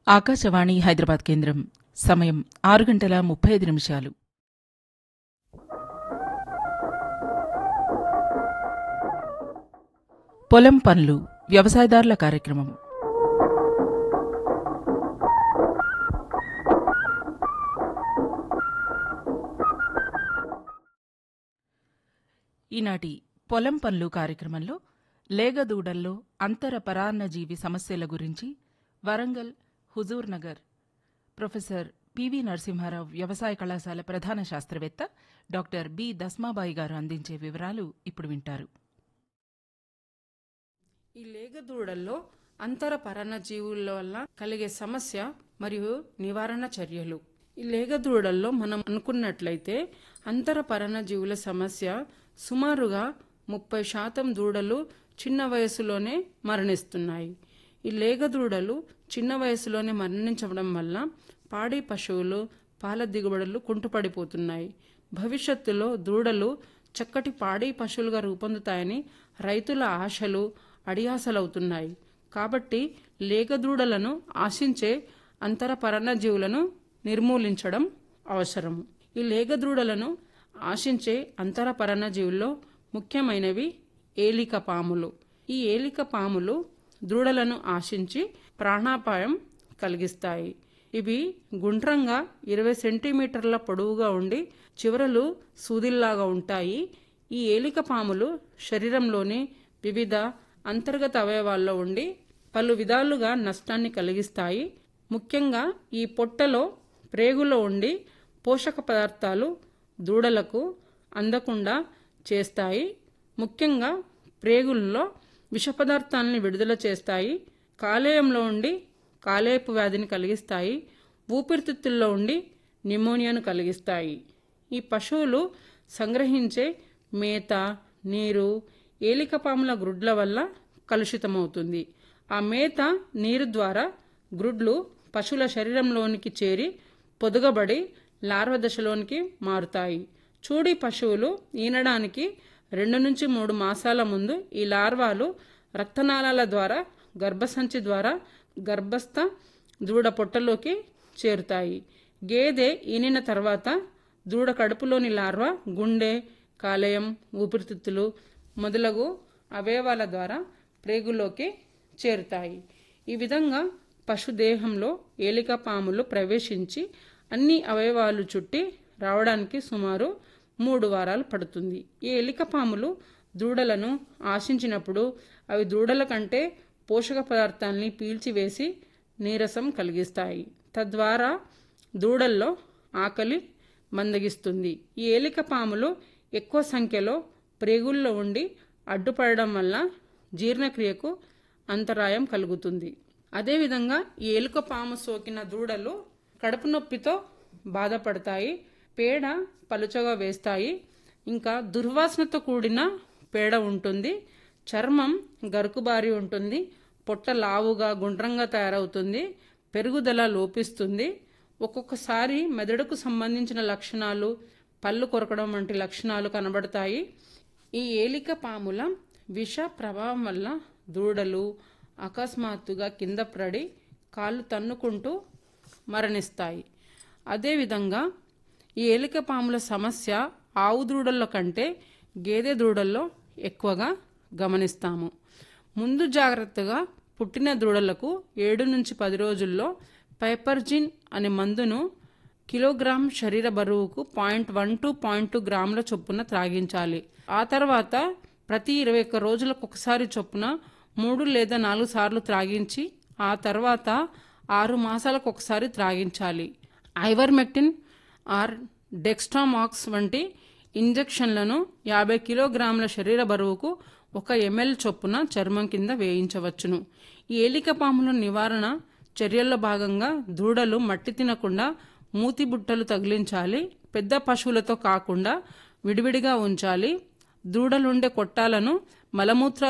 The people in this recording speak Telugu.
ఆకాశవాణి హైదరాబాద్ కేంద్రం సమయం ఆరు గంటల ముప్పై ఐదు నిమిషాలు పొలం పనులు వ్యవసాయదారుల కార్యక్రమం ఈనాటి పొలం పనులు కార్యక్రమంలో లేగదూడల్లో అంతర పరాన్నజీవి సమస్యల గురించి Warangal Huzurnagar professor P V Narasimharao వ్యవసాయ కళాశాల ప్రధాన శాస్త్రవేత్త డాక్టర్ బి దస్మాబాయి గారు అందించే వివరాలు ఇప్పుడు వింటారు ఈ లేగదూడల్లో అంతర పరాన్నజీవుల వల్ల కలిగే సమస్య మరియు నివారణ చర్యలు ఈ లేగదూడల్లో మనం అనుకున్నట్లయితే అంతర పరాన్నజీవుల సమస్య సుమారుగా ముప్పై శాతం దూడలు చిన్న వయసులోనే మరణిస్తున్నాయి ఈ లేగదూడలు చిన్న వయసులోనే మరణించడం వల్ల పాడి పశువులు పాల దిగుబడులు కుంటుపడిపోతున్నాయి భవిష్యత్తులో దూడలు చక్కటి పాడి పశువులుగా రూపొందుతాయని రైతుల ఆశలు అడియాసలవుతున్నాయి కాబట్టి లేగదూడలను ఆశించే అంతర పరాన్నజీవులను నిర్మూలించడం అవసరము ఈ లేగదూడలను ఆశించే అంతర పరాన్నజీవుల్లో ముఖ్యమైనవి ఏలిక పాములు ఈ ఏలిక పాములు దూడలను ఆశించి ప్రాణాపాయం కలిగిస్తాయి ఇవి గుండ్రంగా ఇరవై సెంటీమీటర్ల పొడవుగా ఉండి చివరలు సూదిల్లాగా ఉంటాయి ఈ ఏలిక పాములు శరీరంలోని వివిధ అంతర్గత అవయవాల్లో ఉండి పలు విధాలుగా నష్టాన్ని కలిగిస్తాయి ముఖ్యంగా ఈ పొట్టలో ప్రేగులో ఉండి పోషక పదార్థాలు దూడలకు అందకుండా చేస్తాయి ముఖ్యంగా ప్రేగుల్లో విష పదార్థాలని విడుదల చేస్తాయి కాలేయంలో ఉండి కాలేయపు వ్యాధిని కలిగిస్తాయి ఊపిరితిత్తుల్లో ఉండి నిమోనియాను కలిగిస్తాయి ఈ పశువులు సంగ్రహించే మేత నీరు ఏలికపాముల గ్రుడ్ల వల్ల కలుషితమవుతుంది ఆ మేత నీరు ద్వారా గ్రుడ్లు పశువుల శరీరంలోనికి చేరి పొదుగబడి లార్వ దశలోనికి మారుతాయి చూడి పశువులు ఈనడానికి రెండు నుంచి మూడు మాసాల ముందు ఈ లార్వాలు రక్తనాళాల ద్వారా గర్భసంచి ద్వారా గర్భస్థ దూడ పొట్టలోకి చేరుతాయి గేదె ఈనిన తర్వాత దూడ కడుపులోని లార్వా గుండె కాలేయం ఊపిరితిత్తులు మొదలగు అవయవాల ద్వారా ప్రేగులోకి చేరుతాయి ఈ విధంగా పశుదేహంలో ఏలిక పాములు ప్రవేశించి అన్ని అవయవాలు చుట్టి రావడానికి సుమారు మూడు వారాలు పడుతుంది ఈ ఎలిక పాములు దూడలను ఆశించినప్పుడు అవి దూడల కంటే పోషక పదార్థాన్ని పీల్చివేసి నీరసం కలిగిస్తాయి తద్వారా దూడల్లో ఆకలి మందగిస్తుంది ఈ ఏలిక పాములు ఎక్కువ సంఖ్యలో ప్రేగుల్లో ఉండి అడ్డుపడడం వల్ల జీర్ణక్రియకు అంతరాయం కలుగుతుంది అదేవిధంగా ఈ ఎలుక పాము సోకిన దూడలు కడుపు నొప్పితో బాధపడతాయి పేడ పలుచగా వేస్తాయి ఇంకా దుర్వాసనతో కూడిన పేడ ఉంటుంది చర్మం గరుకుబారి ఉంటుంది పొట్ట లావుగా గుండ్రంగా తయారవుతుంది పెరుగుదల లోపిస్తుంది ఒక్కొక్కసారి మెదడుకు సంబంధించిన లక్షణాలు పళ్ళు కొరకడం వంటి లక్షణాలు కనబడతాయి ఈ ఏలిక పాముల విష ప్రభావం వల్ల దూడలు అకస్మాత్తుగా కింద పడి కాళ్ళు తన్నుకుంటూ మరణిస్తాయి అదేవిధంగా ఈ ఏలిక పాముల సమస్య ఆవు దూడల్లో కంటే గేదె దూడల్లో ఎక్కువగా గమనిస్తాము ముందు జాగ్రత్తగా పుట్టిన దూడలకు ఏడు నుంచి పది రోజుల్లో పైపర్జిన్ అనే మందును కిలోగ్రామ్ శరీర బరువుకు point one to point two గ్రాముల చొప్పున త్రాగించాలి ఆ తర్వాత ప్రతి ఇరవై ఒక్క రోజులకు ఒకసారి చొప్పున మూడు లేదా నాలుగు సార్లు త్రాగించి ఆ తర్వాత ఆరు మాసాలకు ఒకసారి త్రాగించాలి ఐవర్మెక్టిన్ ఆర్ డెక్స్ట్రామాక్స్ వంటి ఇంజెక్షన్లను యాభై కిలోగ్రాముల శరీర బరువుకు ఒక ఎంఎల్ చొప్పున చర్మం కింద వేయించవచ్చును ఈ ఏలిక పాముల నివారణ చర్యల్లో భాగంగా దూడలు మట్టి తినకుండా మూతి బుట్టలు తగిలించాలి పెద్ద పశువులతో కాకుండా విడివిడిగా ఉంచాలి దూడలుండే కొట్టాలను మలమూత్ర